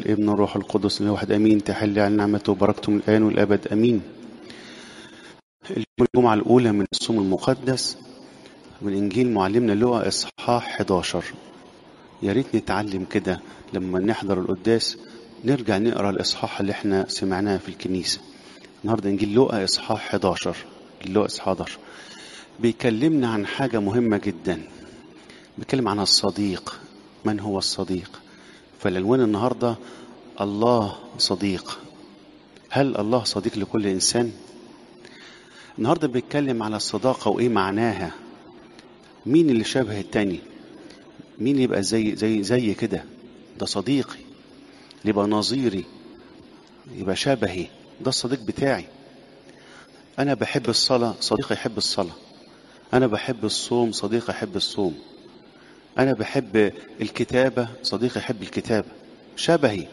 والابن والروح القدس الواحد امين تحل على نعمته وبركته من الان والابد امين الجمعه الاولى من الصوم المقدس من انجيل معلمنا لوقا اصحاح 11 يا ريت نتعلم كده لما نحضر القداس نرجع نقرا الاصحاح اللي احنا سمعناه في الكنيسه النهارده انجيل لوقا اصحاح 11 لوقا اصحاح 11 بيكلمنا عن حاجه مهمه جدا بيتكلم عن الصديق من هو الصديق فالعنوان النهارده الله صديق هل الله صديق لكل انسان النهارده بيتكلم على الصداقه وايه معناها مين اللي شبه التاني مين يبقى زي زي زي كده ده صديقي يبقى نظيري يبقى شبهي ده الصديق بتاعي انا بحب الصلاه صديقي يحب الصلاه انا بحب الصوم صديقي يحب الصوم انا بحب الكتابه صديقي يحب الكتابه شبهي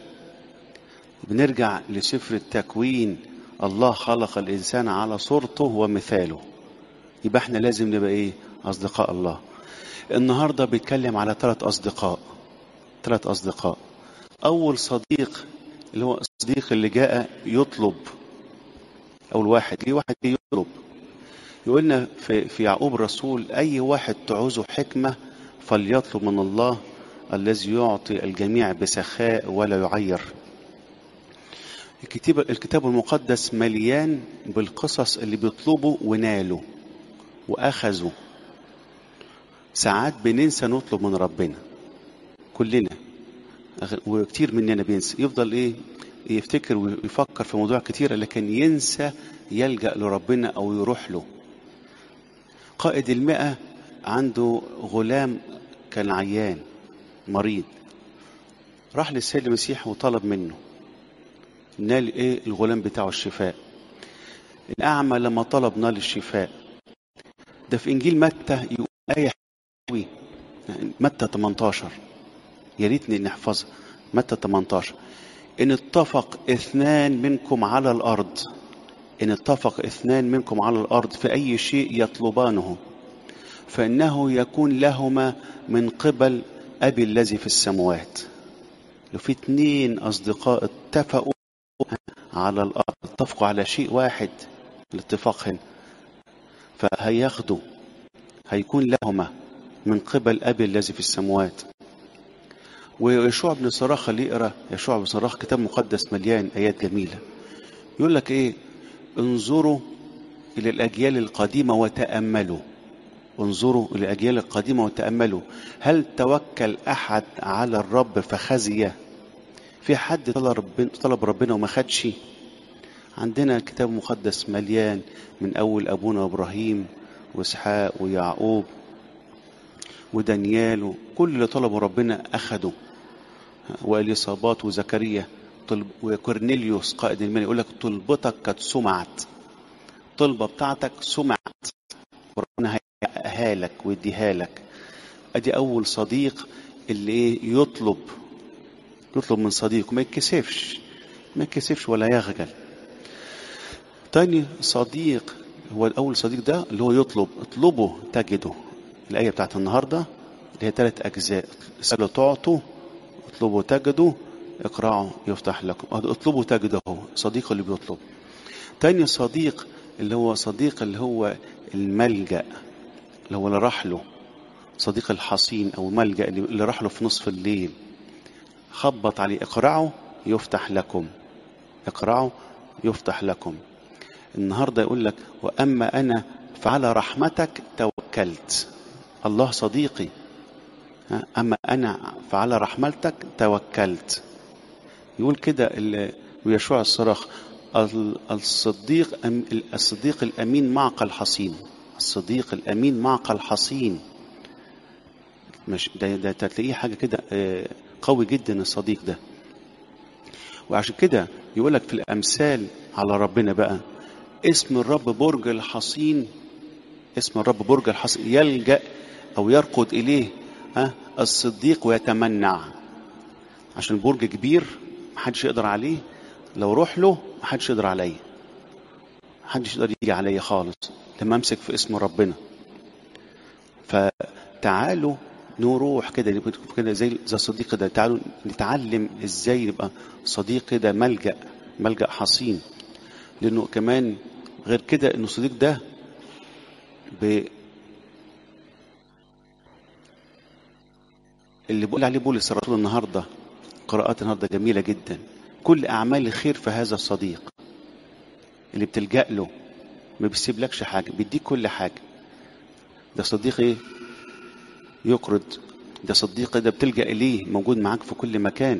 بنرجع لسفر التكوين الله خلق الانسان على صورته ومثاله يبقى احنا لازم نبقى ايه اصدقاء الله النهارده بيتكلم على ثلاث اصدقاء ثلاث اصدقاء اول صديق اللي هو الصديق اللي جاء يطلب اول واحد ليه واحد يطلب يقولنا في في يعقوب الرسول اي واحد تعوزه حكمه فليطلب من الله الذي يعطي الجميع بسخاء ولا يعير الكتاب الكتاب المقدس مليان بالقصص اللي بيطلبوا ونالوا واخذوا ساعات بننسى نطلب من ربنا كلنا وكتير مننا بينسى يفضل ايه يفتكر ويفكر في مواضيع كتيرة لكن ينسى يلجأ لربنا أو يروح له قائد المئة عنده غلام كان عيان مريض راح للسيد المسيح وطلب منه نال ايه الغلام بتاعه الشفاء الأعمى لما طلب نال الشفاء ده في إنجيل متى يقول آية حلوة متى 18 يا ريتني نحفظها متى 18 إن اتفق اثنان منكم على الأرض إن اتفق اثنان منكم على الأرض في أي شيء يطلبانه فإنه يكون لهما من قبل أبي الذي في السماوات لو في اثنين أصدقاء اتفقوا على الأرض اتفقوا على شيء واحد الاتفاق هنا فهياخدوا هيكون لهما من قبل أبي الذي في السماوات ويشوع بن صراخ اللي يقرا يشوع بن صراخ كتاب مقدس مليان ايات جميله يقول لك ايه انظروا الى الاجيال القديمه وتاملوا انظروا الى الاجيال القديمه وتاملوا هل توكل احد على الرب فخزي في حد طلب ربنا, طلب ربنا وما خدش عندنا الكتاب المقدس مليان من اول ابونا ابراهيم واسحاق ويعقوب ودانيال وكل اللي طلبوا ربنا أخدوا واليصابات وزكريا طلب وكورنيليوس قائد المال يقول لك طلبتك قد سمعت الطلبة بتاعتك سمعت وربنا هيحققها لك ويديها لك ادي اول صديق اللي ايه يطلب يطلب من صديقه ما يتكسفش ما يتكسفش ولا يخجل تاني صديق هو الاول صديق ده اللي هو يطلب اطلبوا تجده الآية بتاعت النهاردة اللي هي ثلاث أجزاء اسألوا تعطوا اطلبوا تجدوا اقرأوا يفتح لكم اطلبوا تجدوا صديق اللي بيطلب تاني صديق اللي هو صديق اللي هو الملجأ اللي هو اللي راح له صديق الحصين أو ملجأ اللي راح له في نصف الليل خبط عليه اقرأوا يفتح لكم اقرأوا يفتح لكم النهارده يقول لك وأما أنا فعلى رحمتك توكلت الله صديقي أما أنا فعلى رحمتك توكلت يقول كده ويشوع الصراخ الصديق الصديق الأمين معق الحصين الصديق الأمين معق الحصين مش ده ده تلاقيه حاجة كده قوي جدا الصديق ده وعشان كده يقول لك في الأمثال على ربنا بقى اسم الرب برج الحصين اسم الرب برج الحصين يلجأ أو يرقد إليه ها الصديق ويتمنع عشان البرج كبير محدش يقدر عليه لو روح له محدش يقدر عليه محدش يقدر يجي عليا خالص لما امسك في اسم ربنا فتعالوا نروح كده نبقى كده زي زي صديق كده تعالوا نتعلم ازاي نبقى صديق كده ملجأ ملجأ حصين لانه كمان غير كده انه الصديق ده ب اللي بقول عليه بولس الرسول النهارده قراءات النهارده جميله جدا كل اعمال الخير في هذا الصديق اللي بتلجأ له ما بيسيبلكش حاجه بيديك كل حاجه ده صديق ايه يقرض ده صديق ده بتلجأ إليه موجود معاك في كل مكان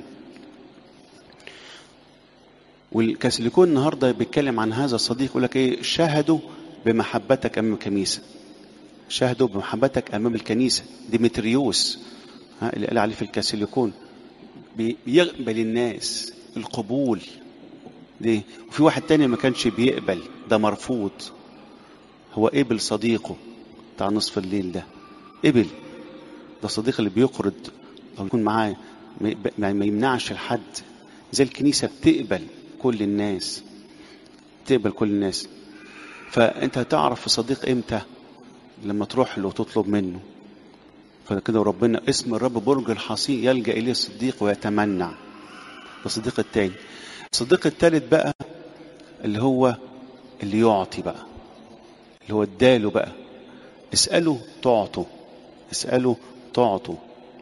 والكاثوليكون النهارده بيتكلم عن هذا الصديق يقول لك ايه شاهدوا بمحبتك امام الكنيسه شاهدوا بمحبتك امام الكنيسه ديمتريوس ها اللي قال عليه في الكاثوليكون بيقبل الناس القبول دي وفي واحد تاني ما كانش بيقبل ده مرفوض هو قبل صديقه بتاع نصف الليل ده قبل ده الصديق اللي بيقرض او يكون معاه ما يمنعش لحد زي الكنيسه بتقبل كل الناس تقبل كل الناس فانت هتعرف في صديق امتى لما تروح له وتطلب منه فكده ربنا اسم الرب برج الحصين يلجا اليه الصديق ويتمنع ده الصديق التاني الصديق التالت بقى اللي هو اللي يعطي بقى اللي هو اداله بقى اساله تعطوا اساله تعطوا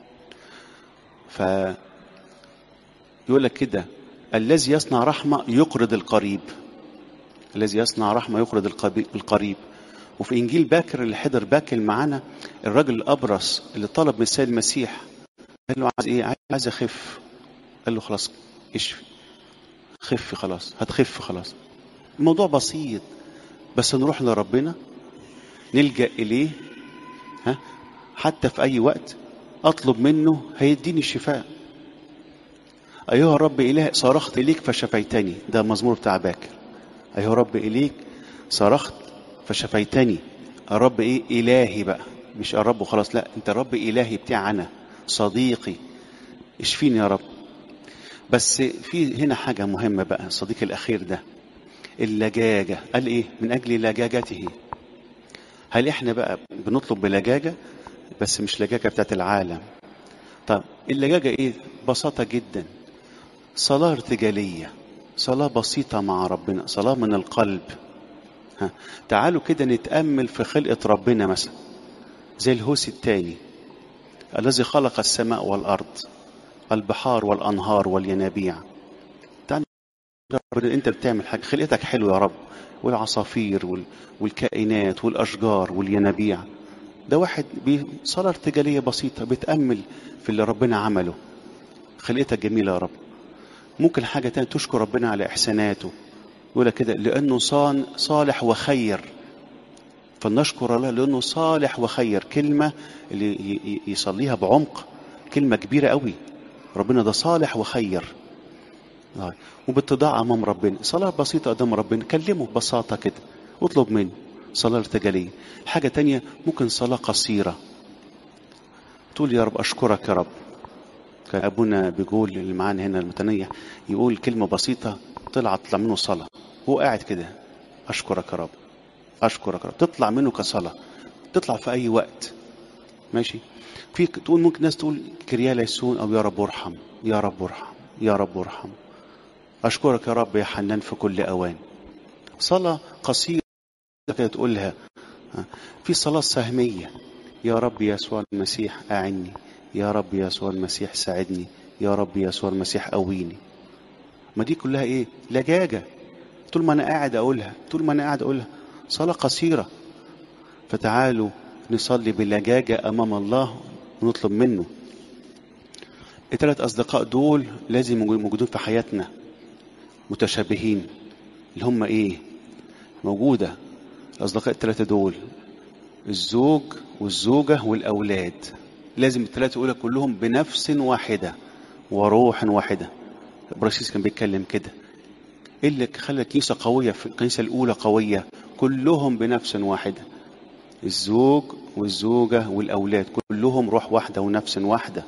ف يقول لك كده الذي يصنع رحمة يقرض القريب الذي يصنع رحمة يقرض القريب وفي إنجيل باكر اللي حضر باكر معانا الراجل الأبرص اللي طلب من السيد المسيح قال له عايز إيه؟ عايز أخف قال له خلاص اشفي خف خلاص هتخف خلاص الموضوع بسيط بس نروح لربنا نلجأ إليه ها حتى في أي وقت أطلب منه هيديني الشفاء أيها الرب إله صرخت إليك فشفيتني ده مزمور بتاع باكر أيها رب إليك صرخت فشفيتني الرب إيه إلهي بقى مش الرب وخلاص لا أنت الرب إلهي بتاعي أنا صديقي اشفيني يا رب بس في هنا حاجة مهمة بقى الصديق الأخير ده اللجاجة قال إيه من أجل لجاجته هل إحنا بقى بنطلب بلجاجة بس مش لجاجة بتاعت العالم طب اللجاجة إيه ببساطة جدا صلاة ارتجالية صلاة بسيطة مع ربنا صلاة من القلب ها. تعالوا كده نتأمل في خلقة ربنا مثلا زي الهوس الثاني الذي خلق السماء والأرض البحار والأنهار والينابيع تعال انت بتعمل حاجة خلقتك حلوة يا رب والعصافير وال... والكائنات والأشجار والينابيع ده واحد بصلاة ارتجالية بسيطة بتأمل في اللي ربنا عمله خلقتك جميلة يا رب ممكن حاجة تانية تشكر ربنا على إحساناته يقول كده لأنه صان صالح وخير فلنشكر الله لأنه صالح وخير كلمة اللي يصليها بعمق كلمة كبيرة قوي ربنا ده صالح وخير وباتضاع أمام ربنا صلاة بسيطة قدام ربنا كلمه ببساطة كده اطلب منه صلاة ارتجالية حاجة تانية ممكن صلاة قصيرة تقول يا رب أشكرك يا رب كان أبونا بيقول اللي معانا هنا المتنيح يقول كلمة بسيطة طلع تطلع منه صلاة هو قاعد كده أشكرك يا رب أشكرك يا رب تطلع منه كصلاة تطلع في أي وقت ماشي في تقول ممكن ناس تقول كريا ليسون أو يا رب ارحم يا رب ارحم يا رب ارحم أشكرك يا رب يا حنان في كل أوان صلاة قصيرة كده تقولها في صلاة سهمية يا رب يسوع المسيح أعني يا رب يسوع المسيح ساعدني يا رب يسوع المسيح قويني ما دي كلها ايه لجاجة طول ما انا قاعد اقولها طول ما انا قاعد اقولها صلاة قصيرة فتعالوا نصلي بلجاجة امام الله ونطلب منه الثلاث اصدقاء دول لازم موجودين في حياتنا متشابهين اللي هم ايه موجودة الاصدقاء الثلاثة دول الزوج والزوجة والاولاد لازم الثلاثة أولى كلهم بنفس واحدة وروح واحدة براسيس كان بيتكلم كده ايه اللي خلى الكنيسة قوية في الكنيسة الأولى قوية كلهم بنفس واحدة الزوج والزوجة والأولاد كلهم روح واحدة ونفس واحدة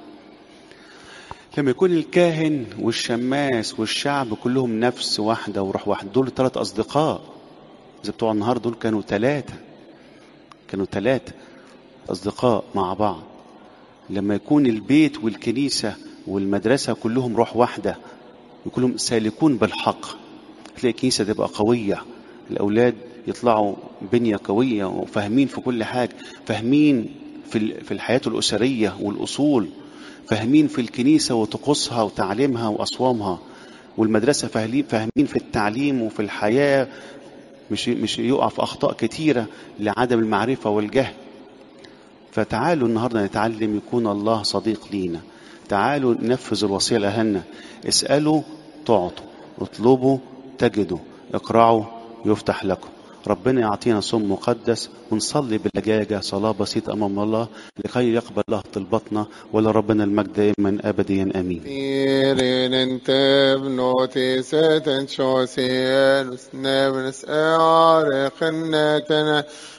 لما يكون الكاهن والشماس والشعب كلهم نفس واحدة وروح واحدة دول ثلاث أصدقاء زي بتوع النهار دول كانوا ثلاثة كانوا ثلاثة أصدقاء مع بعض لما يكون البيت والكنيسة والمدرسة كلهم روح واحدة كلهم سالكون بالحق تلاقي الكنيسة تبقى قوية الأولاد يطلعوا بنية قوية وفاهمين في كل حاجة فاهمين في في الحياة الأسرية والأصول فاهمين في الكنيسة وطقوسها وتعليمها وأصوامها والمدرسة فاهمين في التعليم وفي الحياة مش مش يقع في أخطاء كتيرة لعدم المعرفة والجهل فتعالوا النهارده نتعلم يكون الله صديق لينا تعالوا ننفذ الوصية لأهلنا اسألوا تعطوا اطلبوا تجدوا اقرعوا يفتح لكم ربنا يعطينا صوم مقدس ونصلي بلجاجة صلاة بسيطة أمام الله لكي يقبل الله طلبتنا ولربنا المجد دائما أبديا آمين Firin tevnoti seten shosien, snevnes eare kennetene,